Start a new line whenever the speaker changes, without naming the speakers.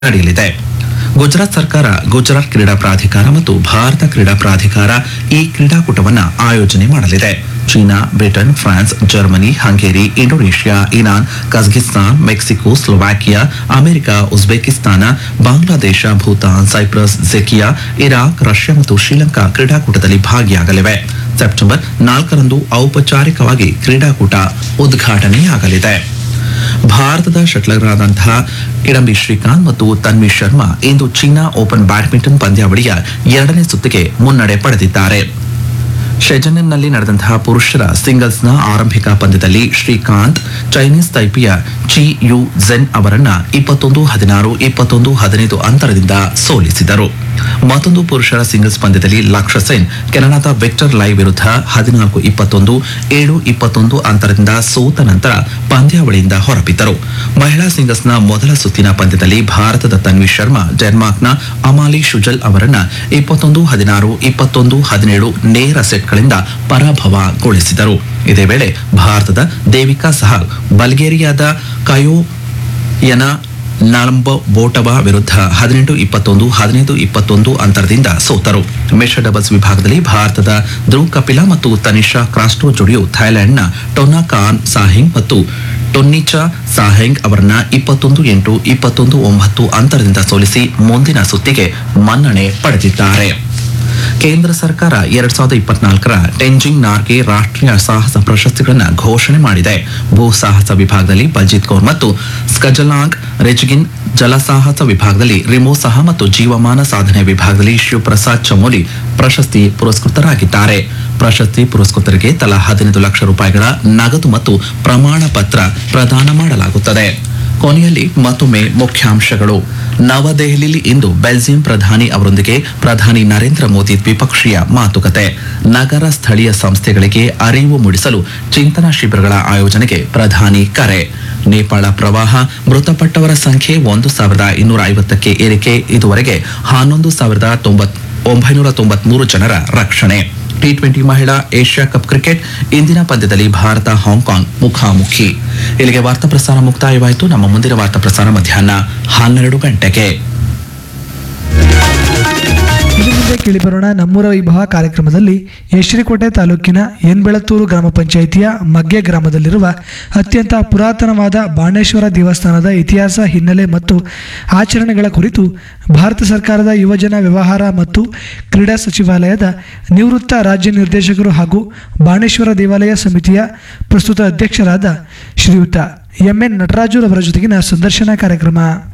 ನಡೆಯಲಿದೆ ಗುಜರಾತ್ ಸರ್ಕಾರ ಗುಜರಾತ್ ಕ್ರೀಡಾ ಪ್ರಾಧಿಕಾರ ಮತ್ತು ಭಾರತ ಕ್ರೀಡಾ ಪ್ರಾಧಿಕಾರ ಈ ಕ್ರೀಡಾಕೂಟವನ್ನು ಆಯೋಜನೆ ಮಾಡಲಿದೆ China Britain France Germany Hungary Indonesia Iran Kazakhstan Mexico Slovakia America Uzbekistan Bangladesh Bhutan Cyprus ಜೆಕಿಯಾ ಇರಾಕ್ ರಷ್ಯಾ ಮತ್ತು ಶ್ರೀಲಂಕಾ ಕ್ರೀಡಾಕೂಟದಲ್ಲಿ ಭಾಗಿಯಾಗಲಿವೆ ಸೆಪ್ಟೆಂಬರ್ ನಾಲ್ಕರಂದು ಔಪಚಾರಿಕವಾಗಿ ಕ್ರೀಡಾಕೂಟ ಉದ್ಘಾಟನೆಯಾಗಲಿದೆ ಭಾರತದ ಶಟ್ಲರ್ಗಳಾದಂತಹ ಕಿಡಂಬಿ ಶ್ರೀಕಾಂತ್ ಮತ್ತು ತನ್ವಿ ಶರ್ಮಾ ಇಂದು ಚೀನಾ ಓಪನ್ ಬ್ಯಾಡ್ಮಿಂಟನ್ ಪಂದ್ಯಾವಳಿಯ ಎರಡನೇ ಸುತ್ತಿಗೆ ಮುನ್ನಡೆ ಪಡೆದಿದ್ದಾರೆ ಶೆಜನೆನ್ನಲ್ಲಿ ನಡೆದಂತಹ ಪುರುಷರ ಸಿಂಗಲ್ಸ್ನ ಆರಂಭಿಕ ಪಂದ್ಯದಲ್ಲಿ ಶ್ರೀಕಾಂತ್ ಚೈನೀಸ್ ತೈಪಿಯ ಚಿ ಯು ಝೆನ್ ಅವರನ್ನ ಇಪ್ಪತ್ತೊಂದು ಹದಿನಾರು ಇಪ್ಪತ್ತೊಂದು ಹದಿನೈದು ಅಂತರದಿಂದ ಸೋಲಿಸಿದರು ಮತ್ತೊಂದು ಪುರುಷರ ಸಿಂಗಲ್ಸ್ ಪಂದ್ಯದಲ್ಲಿ ಲಕ್ಷ್ಯ ಸೆನ್ ಕೆನಡಾದ ವಿಕ್ಟರ್ ಲೈ ವಿರುದ್ಧ ಹದಿನಾಲ್ಕು ಇಪ್ಪತ್ತೊಂದು ಏಳು ಇಪ್ಪತ್ತೊಂದು ಅಂತರದಿಂದ ಸೋತ ನಂತರ ಪಂದ್ಯಾವಳಿಯಿಂದ ಹೊರಬಿದ್ದರು ಮಹಿಳಾ ಸಿಂಗಲ್ಸ್ನ ಮೊದಲ ಸುತ್ತಿನ ಪಂದ್ಯದಲ್ಲಿ ಭಾರತದ ತನ್ವಿ ಶರ್ಮಾ ಡೆನ್ಮಾರ್ಕ್ನ ಅಮಾಲಿ ಶುಜಲ್ ಅವರನ್ನ ಇಪ್ಪತ್ತೊಂದು ಹದಿನಾರು ಇಪ್ಪತ್ತೊಂದು ಹದಿನೇಳು ನೇರ ಸೆಟ್ಗಳಿಂದ ಪರಾಭವಗೊಳಿಸಿದರು ಇದೇ ವೇಳೆ ಭಾರತದ ದೇವಿಕಾ ಸಹಾಲ್ ಬಲ್ಗೇರಿಯಾದ ಕಯೋಯನ ನಾಲಂಬ ಬೋಟಬಾ ವಿರುದ್ಧ ಹದಿನೆಂಟು ಇಪ್ಪತ್ತೊಂದು ಹದಿನೈದು ಇಪ್ಪತ್ತೊಂದು ಅಂತರದಿಂದ ಸೋತರು ಮಿಶ್ರ ಡಬಲ್ಸ್ ವಿಭಾಗದಲ್ಲಿ ಭಾರತದ ಧ್ರುವ್ ಕಪಿಲಾ ಮತ್ತು ತನಿಷಾ ಕ್ರಾಸ್ಟೋ ಜೋಡಿಯು ಥೈಲ್ಯಾಂಡ್ನ ಟೊನ್ನಾ ಖಾನ್ ಸಾಹಿಂಗ್ ಮತ್ತು ಟೊನ್ನಿಚಾ ಸಾಹೆಂಗ್ ಅವರನ್ನ ಇಪ್ಪತ್ತೊಂದು ಎಂಟು ಇಪ್ಪತ್ತೊಂದು ಒಂಬತ್ತು ಅಂತರದಿಂದ ಸೋಲಿಸಿ ಮುಂದಿನ ಸುತ್ತಿಗೆ ಮನ್ನಣೆ ಪಡೆದಿದ್ದಾರೆ ಕೇಂದ್ರ ಸರ್ಕಾರ ಎರಡ್ ಸಾವಿರದ ಇಪ್ಪತ್ನಾಲ್ಕರ ಟೆಂಜಿಂಗ್ ನಾರ್ಗೆ ರಾಷ್ಟ್ರೀಯ ಸಾಹಸ ಪ್ರಶಸ್ತಿಗಳನ್ನು ಘೋಷಣೆ ಮಾಡಿದೆ ಭೂ ಸಾಹಸ ವಿಭಾಗದಲ್ಲಿ ಬಲ್ಜಿತ್ ಕೌರ್ ಮತ್ತು ಸ್ಕಜಲಾಂಗ್ ರೆಜ್ಗಿನ್ ಜಲಸಾಹಸ ವಿಭಾಗದಲ್ಲಿ ರಿಮೋ ಸಹ ಮತ್ತು ಜೀವಮಾನ ಸಾಧನೆ ವಿಭಾಗದಲ್ಲಿ ಶಿವಪ್ರಸಾದ್ ಚಮೋಲಿ ಪ್ರಶಸ್ತಿ ಪುರಸ್ಕೃತರಾಗಿದ್ದಾರೆ ಪ್ರಶಸ್ತಿ ಪುರಸ್ಕೃತರಿಗೆ ತಲಾ ಹದಿನೈದು ಲಕ್ಷ ರೂಪಾಯಿಗಳ ನಗದು ಮತ್ತು ಪ್ರಮಾಣ ಪತ್ರ ಪ್ರದಾನ ಮಾಡಲಾಗುತ್ತದೆ ಕೊನೆಯಲ್ಲಿ ಮತ್ತೊಮ್ಮೆ ಮುಖ್ಯಾಂಶಗಳು ನವದೆಹಲಿಯಲ್ಲಿ ಇಂದು ಬೆಲ್ಜಿಯಂ ಪ್ರಧಾನಿ ಅವರೊಂದಿಗೆ ಪ್ರಧಾನಿ ನರೇಂದ್ರ ಮೋದಿ ದ್ವಿಪಕ್ಷೀಯ ಮಾತುಕತೆ ನಗರ ಸ್ಥಳೀಯ ಸಂಸ್ಥೆಗಳಿಗೆ ಅರಿವು ಮೂಡಿಸಲು ಚಿಂತನಾ ಶಿಬಿರಗಳ ಆಯೋಜನೆಗೆ ಪ್ರಧಾನಿ ಕರೆ ನೇಪಾಳ ಪ್ರವಾಹ ಮೃತಪಟ್ಟವರ ಸಂಖ್ಯೆ ಒಂದು ಸಾವಿರದ ಇನ್ನೂರ ಐವತ್ತಕ್ಕೆ ಏರಿಕೆ ಇದುವರೆಗೆ ಹನ್ನೊಂದು ಸಾವಿರದ ತೊಂಬತ್ ಒಂಬೈನೂರ ತೊಂಬತ್ಮೂರು ಜನರ ರಕ್ಷಣೆ ಟಿ ಟ್ವೆಂಟಿ ಮಹಿಳಾ ಏಷ್ಯಾ ಕಪ್ ಕ್ರಿಕೆಟ್ ಇಂದಿನ ಪಂದ್ಯದಲ್ಲಿ ಭಾರತ ಹಾಂಗ್ಕಾಂಗ್ ಮುಖಾಮುಖಿ ಇಲ್ಲಿಗೆ ವಾರ್ತಾ ಪ್ರಸಾರ ಮುಕ್ತಾಯವಾಯಿತು ನಮ್ಮ ಮುಂದಿನ ವಾರ್ತಾ ಪ್ರಸಾರ ಮಧ್ಯಾಹ್ನ ಹನ್ನೆರಡು ಗಂಟೆಗೆ
ಇನ್ನು ಮುಂದೆ ಕೇಳಿಬರೋಣ ನಮ್ಮೂರ ವೈಭವ ಕಾರ್ಯಕ್ರಮದಲ್ಲಿ ಯಶ್ರಿಕೋಟೆ ತಾಲೂಕಿನ ಎನ್ಬೆಳತ್ತೂರು ಗ್ರಾಮ ಪಂಚಾಯಿತಿಯ ಮಗ್ಗೆ ಗ್ರಾಮದಲ್ಲಿರುವ ಅತ್ಯಂತ ಪುರಾತನವಾದ ಬಾಣೇಶ್ವರ ದೇವಸ್ಥಾನದ ಇತಿಹಾಸ ಹಿನ್ನೆಲೆ ಮತ್ತು ಆಚರಣೆಗಳ ಕುರಿತು ಭಾರತ ಸರ್ಕಾರದ ಯುವಜನ ವ್ಯವಹಾರ ಮತ್ತು ಕ್ರೀಡಾ ಸಚಿವಾಲಯದ ನಿವೃತ್ತ ರಾಜ್ಯ ನಿರ್ದೇಶಕರು ಹಾಗೂ ಬಾಣೇಶ್ವರ ದೇವಾಲಯ ಸಮಿತಿಯ ಪ್ರಸ್ತುತ ಅಧ್ಯಕ್ಷರಾದ ಶ್ರೀಯುತ ಎಂ ಎನ್ ನಟರಾಜುರವರ ಜೊತೆಗಿನ ಸಂದರ್ಶನ ಕಾರ್ಯಕ್ರಮ